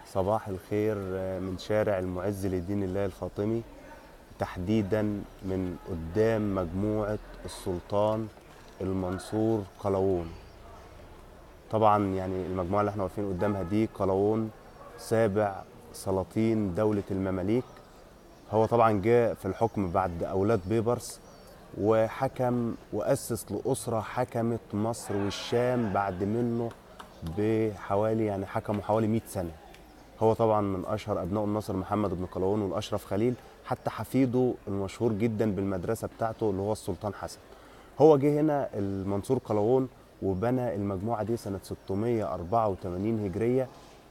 صباح الخير من شارع المعز لدين الله الفاطمي تحديدا من قدام مجموعة السلطان المنصور قلاوون طبعا يعني المجموعة اللي احنا واقفين قدامها دي قلاوون سابع سلاطين دولة المماليك هو طبعا جاء في الحكم بعد أولاد بيبرس وحكم وأسس لأسرة حكمت مصر والشام بعد منه بحوالي يعني حكموا حوالي 100 سنة هو طبعا من أشهر أبناء الناصر محمد بن قلاوون والأشرف خليل حتى حفيده المشهور جدا بالمدرسة بتاعته اللي هو السلطان حسن هو جه هنا المنصور قلاوون وبنى المجموعة دي سنة 684 هجرية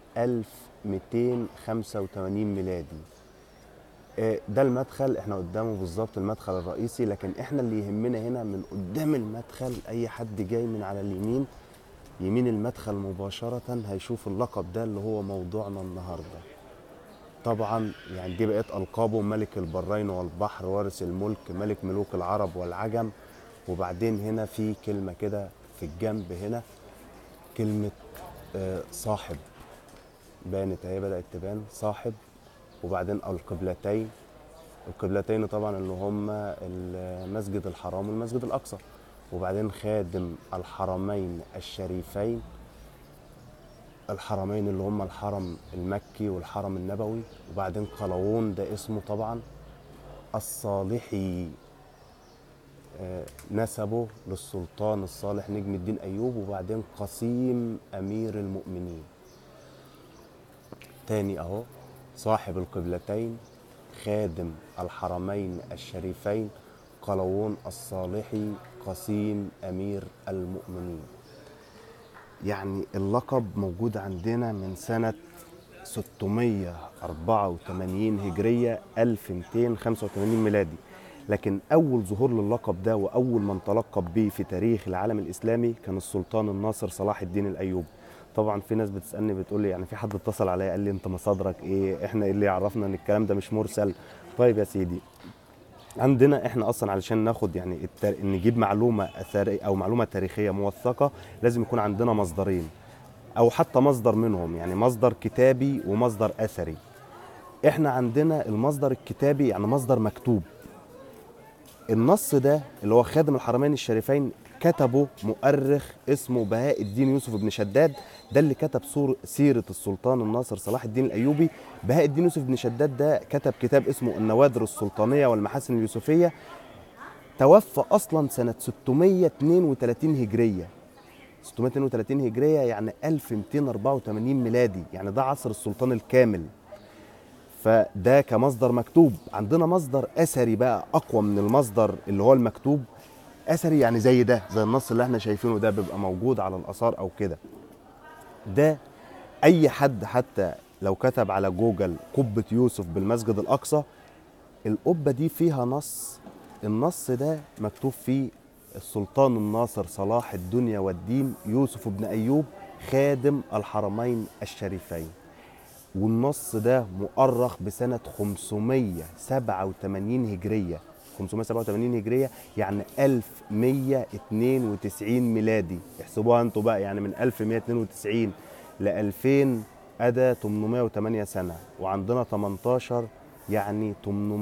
1285 ميلادي آه، ده المدخل احنا قدامه بالظبط المدخل الرئيسي لكن احنا اللي يهمنا هنا من قدام المدخل اي حد جاي من على اليمين يمين المدخل مباشرة هيشوف اللقب ده اللي هو موضوعنا النهارده طبعا يعني دي بقت ألقابه ملك البرين والبحر وارث الملك ملك ملوك العرب والعجم وبعدين هنا في كلمة كده في الجنب هنا كلمة آه، صاحب بانت اهي بدأت تبان صاحب وبعدين القبلتين القبلتين طبعا اللي هم المسجد الحرام والمسجد الأقصى وبعدين خادم الحرمين الشريفين الحرمين اللي هم الحرم المكي والحرم النبوي وبعدين قلاوون ده اسمه طبعا الصالحي آه، نسبه للسلطان الصالح نجم الدين ايوب وبعدين قسيم امير المؤمنين تاني اهو صاحب القبلتين خادم الحرمين الشريفين قلاوون الصالحي قسيم امير المؤمنين يعني اللقب موجود عندنا من سنة 684 هجرية 1285 ميلادي لكن أول ظهور للقب ده وأول من تلقب به في تاريخ العالم الإسلامي كان السلطان الناصر صلاح الدين الأيوبي طبعا في ناس بتسالني بتقول لي يعني في حد اتصل عليا قال لي انت مصادرك ايه احنا ايه اللي يعرفنا ان الكلام ده مش مرسل طيب يا سيدي عندنا احنا اصلا علشان ناخد يعني التار... نجيب معلومه اثريه او معلومه تاريخيه موثقه لازم يكون عندنا مصدرين او حتى مصدر منهم يعني مصدر كتابي ومصدر اثري احنا عندنا المصدر الكتابي يعني مصدر مكتوب النص ده اللي هو خادم الحرمين الشريفين كتبه مؤرخ اسمه بهاء الدين يوسف بن شداد ده اللي كتب صور سيرة السلطان الناصر صلاح الدين الأيوبي بهاء الدين يوسف بن شداد ده كتب كتاب اسمه النوادر السلطانية والمحاسن اليوسفية توفى أصلا سنة 632 هجرية 632 هجرية يعني 1284 ميلادي يعني ده عصر السلطان الكامل فده كمصدر مكتوب عندنا مصدر اثري بقى اقوى من المصدر اللي هو المكتوب اثري يعني زي ده زي النص اللي احنا شايفينه ده بيبقى موجود على الاثار او كده ده اي حد حتى لو كتب على جوجل قبة يوسف بالمسجد الاقصى القبة دي فيها نص النص ده مكتوب فيه السلطان الناصر صلاح الدنيا والدين يوسف بن ايوب خادم الحرمين الشريفين والنص ده مؤرخ بسنة 587 هجرية 587 هجرية يعني 1192 ميلادي احسبوها انتوا بقى يعني من 1192 ل 2000 أدى 808 سنة وعندنا 18 يعني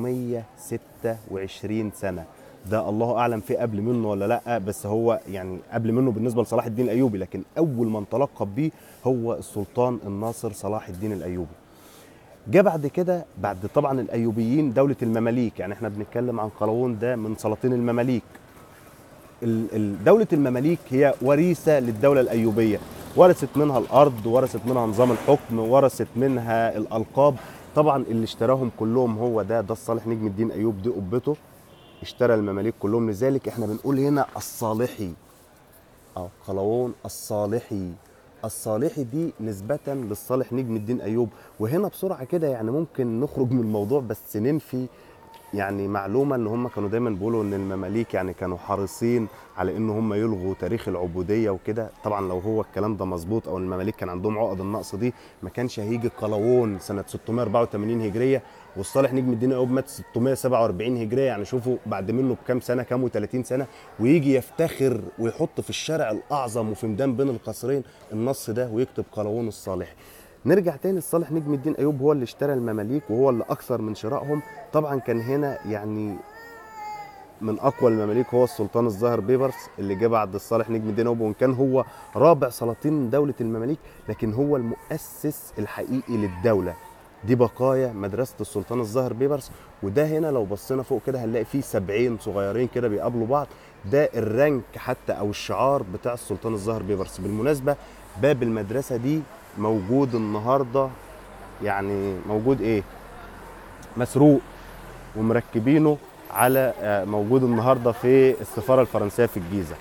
826 سنة ده الله اعلم في قبل منه ولا لا بس هو يعني قبل منه بالنسبه لصلاح الدين الايوبي لكن اول من تلقب بيه هو السلطان الناصر صلاح الدين الايوبي جه بعد كده بعد طبعا الايوبيين دوله المماليك يعني احنا بنتكلم عن قلاوون ده من سلاطين المماليك ال- ال- دوله المماليك هي وريثه للدوله الايوبيه ورثت منها الارض ورثت منها نظام الحكم ورثت منها الالقاب طبعا اللي اشتراهم كلهم هو ده ده الصالح نجم الدين ايوب دي قبته اشترى المماليك كلهم لذلك احنا بنقول هنا الصالحي اه قلاوون الصالحي الصالحي دي نسبة للصالح نجم الدين أيوب وهنا بسرعة كده يعني ممكن نخرج من الموضوع بس ننفي يعني معلومة ان هم كانوا دايما بيقولوا ان المماليك يعني كانوا حريصين على ان هم يلغوا تاريخ العبودية وكده طبعا لو هو الكلام ده مظبوط او المماليك كان عندهم عقد النقص دي ما كانش هيجي قلاوون سنة 684 هجرية والصالح نجم الدين ايوب مات 647 هجريه يعني شوفوا بعد منه بكام سنه كام و30 سنه ويجي يفتخر ويحط في الشارع الاعظم وفي ميدان بين القصرين النص ده ويكتب قلاوون الصالح نرجع تاني لصالح نجم الدين ايوب هو اللي اشترى المماليك وهو اللي اكثر من شرائهم طبعا كان هنا يعني من اقوى المماليك هو السلطان الظاهر بيبرس اللي جه بعد صالح نجم الدين ايوب وان كان هو رابع سلاطين دوله المماليك لكن هو المؤسس الحقيقي للدوله دي بقايا مدرسه السلطان الظاهر بيبرس وده هنا لو بصينا فوق كده هنلاقي فيه سبعين صغيرين كده بيقابلوا بعض ده الرانك حتى او الشعار بتاع السلطان الظاهر بيبرس بالمناسبه باب المدرسه دي موجود النهارده يعني موجود ايه مسروق ومركبينه على آه، موجود النهارده في السفاره الفرنسيه في الجيزه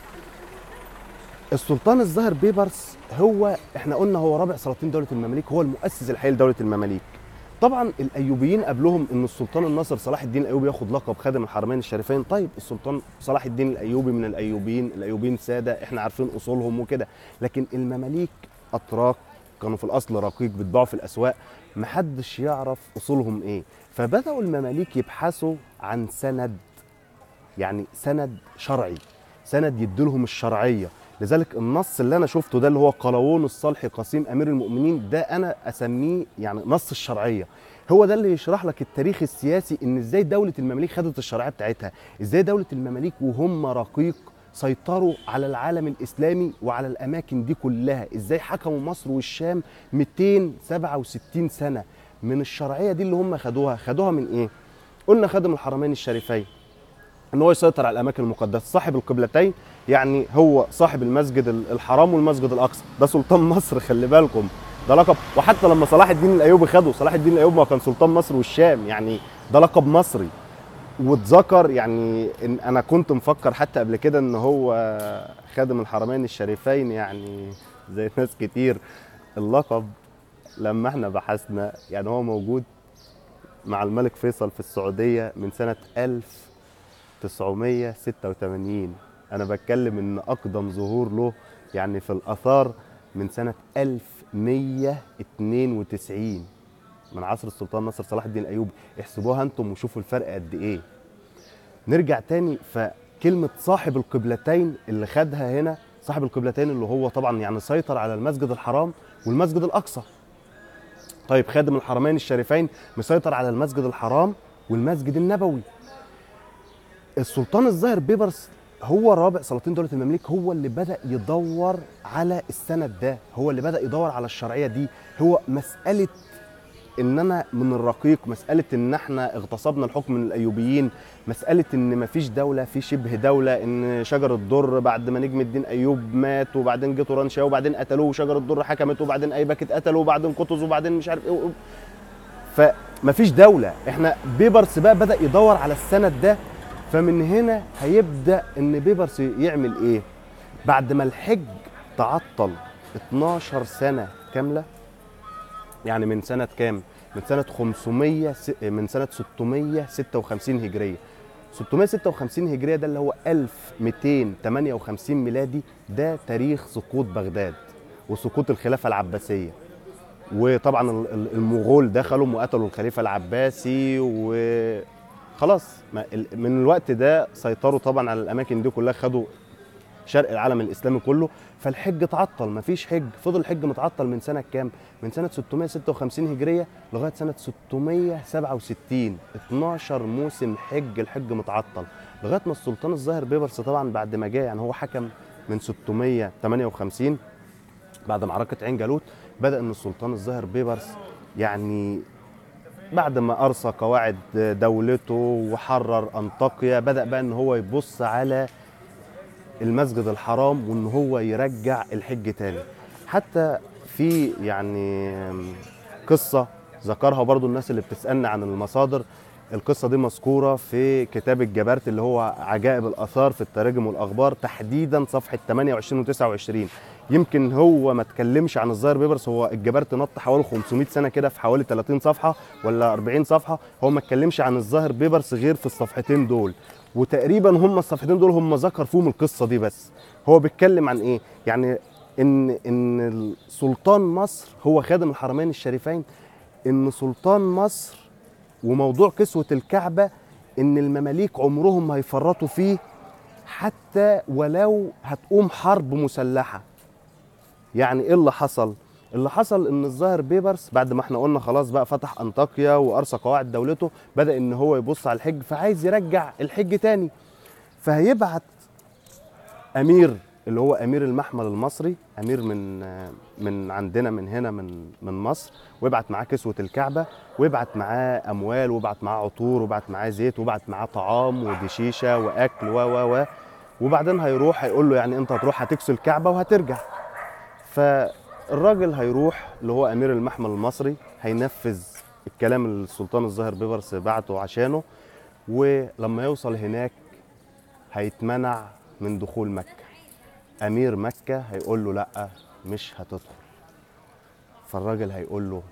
السلطان الظاهر بيبرس هو احنا قلنا هو رابع سلاطين دوله المماليك هو المؤسس الحقيقي لدوله المماليك طبعا الايوبيين قبلهم ان السلطان الناصر صلاح الدين الايوبي ياخد لقب خادم الحرمين الشريفين طيب السلطان صلاح الدين الايوبي من الايوبيين الايوبيين ساده احنا عارفين اصولهم وكده لكن المماليك اتراك كانوا في الاصل رقيق بيتباعوا في الاسواق محدش يعرف اصولهم ايه فبداوا المماليك يبحثوا عن سند يعني سند شرعي سند يديلهم الشرعيه لذلك النص اللي انا شفته ده اللي هو قلاوون الصالح قسيم امير المؤمنين ده انا اسميه يعني نص الشرعيه هو ده اللي يشرح لك التاريخ السياسي ان ازاي دوله المماليك خدت الشرعيه بتاعتها ازاي دوله المماليك وهم رقيق سيطروا على العالم الاسلامي وعلى الاماكن دي كلها ازاي حكموا مصر والشام 267 سنه من الشرعيه دي اللي هم خدوها خدوها من ايه قلنا خادم الحرمين الشريفين ان هو يسيطر على الاماكن المقدسه صاحب القبلتين يعني هو صاحب المسجد الحرام والمسجد الاقصى ده سلطان مصر خلي بالكم ده لقب وحتى لما صلاح الدين الايوبي خده صلاح الدين الايوبي ما كان سلطان مصر والشام يعني ده لقب مصري واتذكر يعني إن انا كنت مفكر حتى قبل كده ان هو خادم الحرمين الشريفين يعني زي ناس كتير اللقب لما احنا بحثنا يعني هو موجود مع الملك فيصل في السعودية من سنة 1986 أنا بتكلم إن أقدم ظهور له يعني في الآثار من سنة 1192 من عصر السلطان ناصر صلاح الدين الأيوبي احسبوها أنتم وشوفوا الفرق قد إيه نرجع تاني فكلمة صاحب القبلتين اللي خدها هنا صاحب القبلتين اللي هو طبعا يعني سيطر على المسجد الحرام والمسجد الأقصى طيب خادم الحرمين الشريفين مسيطر على المسجد الحرام والمسجد النبوي السلطان الظاهر بيبرس هو رابع سلاطين دولة المماليك هو اللي بدأ يدور على السند ده هو اللي بدأ يدور على الشرعية دي هو مسألة ان انا من الرقيق مساله ان احنا اغتصبنا الحكم من الايوبيين مساله ان مفيش دوله في شبه دوله ان شجر الدر بعد ما نجم الدين ايوب مات وبعدين جه توران شاه وبعدين قتلوه وشجر الدر حكمت وبعدين ايبك اتقتلوا وبعدين قطز وبعدين مش عارف ايه فمفيش دوله احنا بيبرس بقى بدا يدور على السند ده فمن هنا هيبدا ان بيبرس يعمل ايه بعد ما الحج تعطل 12 سنه كامله يعني من سنة كام؟ من سنة 500 س- من سنة 656 هجرية 656 هجرية ده اللي هو 1258 ميلادي ده تاريخ سقوط بغداد وسقوط الخلافة العباسية وطبعا ال- ال- المغول دخلوا وقتلوا الخليفة العباسي وخلاص ما- ال- من الوقت ده سيطروا طبعا على الأماكن دي كلها خدوا شرق العالم الاسلامي كله فالحج اتعطل مفيش حج فضل الحج متعطل من سنه كام من سنه 656 هجريه لغايه سنه 667 12 موسم حج الحج متعطل لغايه ما السلطان الظاهر بيبرس طبعا بعد ما جه يعني هو حكم من 658 بعد معركه عين جالوت بدا ان السلطان الظاهر بيبرس يعني بعد ما ارسى قواعد دولته وحرر انطاكيا بدا بقى ان هو يبص على المسجد الحرام وان هو يرجع الحج تاني حتى في يعني قصة ذكرها برضو الناس اللي بتسألنا عن المصادر القصة دي مذكورة في كتاب الجبرت اللي هو عجائب الآثار في التراجم والأخبار تحديدا صفحة 28 و 29 يمكن هو ما اتكلمش عن الظاهر بيبرس هو الجبرت نط حوالي 500 سنة كده في حوالي 30 صفحة ولا 40 صفحة هو ما اتكلمش عن الظاهر بيبرس غير في الصفحتين دول وتقريبا هم الصفحتين دول هم ذكر فيهم القصه دي بس هو بيتكلم عن ايه يعني ان ان سلطان مصر هو خادم الحرمين الشريفين ان سلطان مصر وموضوع كسوه الكعبه ان المماليك عمرهم ما هيفرطوا فيه حتى ولو هتقوم حرب مسلحه يعني ايه اللي حصل اللي حصل ان الظاهر بيبرس بعد ما احنا قلنا خلاص بقى فتح انطاكيا وارسى قواعد دولته بدا ان هو يبص على الحج فعايز يرجع الحج تاني فهيبعت امير اللي هو امير المحمل المصري امير من من عندنا من هنا من من مصر ويبعت معاه كسوه الكعبه ويبعت معاه اموال ويبعت معاه عطور ويبعت معاه زيت ويبعت معاه طعام ودشيشه واكل و و و وبعدين هيروح هيقول له يعني انت هتروح هتكسو الكعبه وهترجع فالراجل هيروح اللي هو امير المحمل المصري هينفذ الكلام اللي السلطان الظاهر بيبرس بعته عشانه ولما يوصل هناك هيتمنع من دخول مكه امير مكه هيقول له لا مش هتدخل فالراجل هيقول له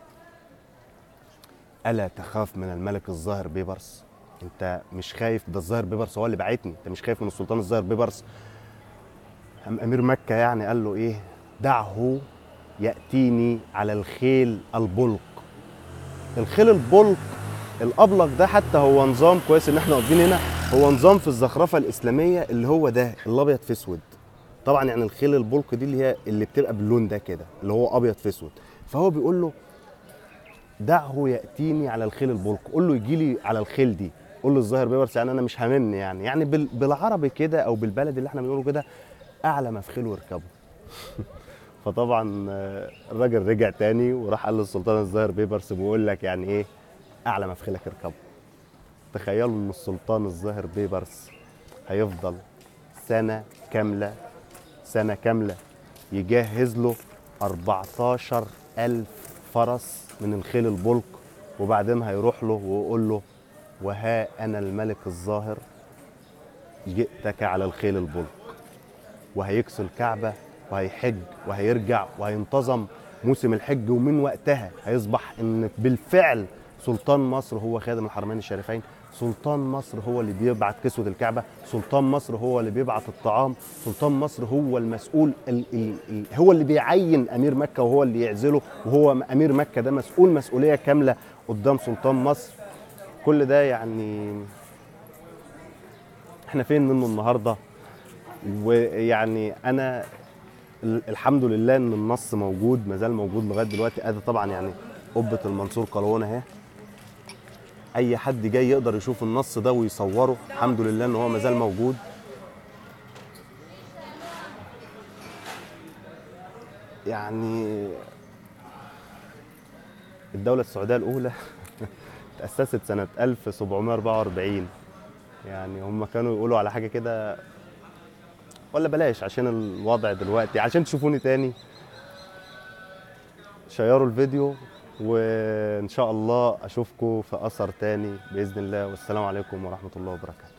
الا تخاف من الملك الظاهر بيبرس انت مش خايف ده الظاهر بيبرس هو اللي بعتني انت مش خايف من السلطان الظاهر بيبرس أم امير مكه يعني قال له ايه دعه ياتيني على الخيل البلق الخيل البلق الابلق ده حتى هو نظام كويس ان احنا واقفين هنا هو نظام في الزخرفه الاسلاميه اللي هو ده الابيض في اسود طبعا يعني الخيل البلق دي اللي هي اللي بتبقى باللون ده كده اللي هو ابيض في اسود فهو بيقول له دعه ياتيني على الخيل البلق قول له يجي لي على الخيل دي قول له الظاهر بيبرس يعني انا مش هاممني يعني يعني بال- بالعربي كده او بالبلدي اللي احنا بنقوله كده اعلى ما في خيل واركبه فطبعا آه، الراجل رجع تاني وراح قال للسلطان الظاهر بيبرس بيقول لك يعني ايه اعلى ما في خيلك اركبه تخيلوا ان السلطان الظاهر بيبرس هيفضل سنه كامله سنه كامله يجهز له 14 ألف فرس من الخيل البلق وبعدين هيروح له ويقول له وها أنا الملك الظاهر جئتك على الخيل البلق وهيكسو الكعبة وهيحج وهيرجع وهينتظم موسم الحج ومن وقتها هيصبح ان بالفعل سلطان مصر هو خادم الحرمين الشريفين سلطان مصر هو اللي بيبعت كسوة الكعبة سلطان مصر هو اللي بيبعت الطعام سلطان مصر هو المسؤول ال ال ال هو اللي بيعين أمير مكة وهو اللي يعزله وهو أمير مكة ده مسؤول مسؤولية كاملة قدام سلطان مصر كل ده يعني احنا فين منه النهارده ويعني انا ال- الحمد لله ان النص موجود ما زال موجود لغايه دلوقتي ادي طبعا يعني قبه المنصور قلاوون اهي اي حد جاي يقدر يشوف النص ده ويصوره الحمد لله ان هو ما زال موجود يعني الدولة السعودية الأولى تأسست سنة 1744 يعني هم كانوا يقولوا على حاجة كده ولا بلاش عشان الوضع دلوقتي عشان تشوفوني تاني شيروا الفيديو وإن شاء الله أشوفكم في أثر تاني بإذن الله والسلام عليكم ورحمة الله وبركاته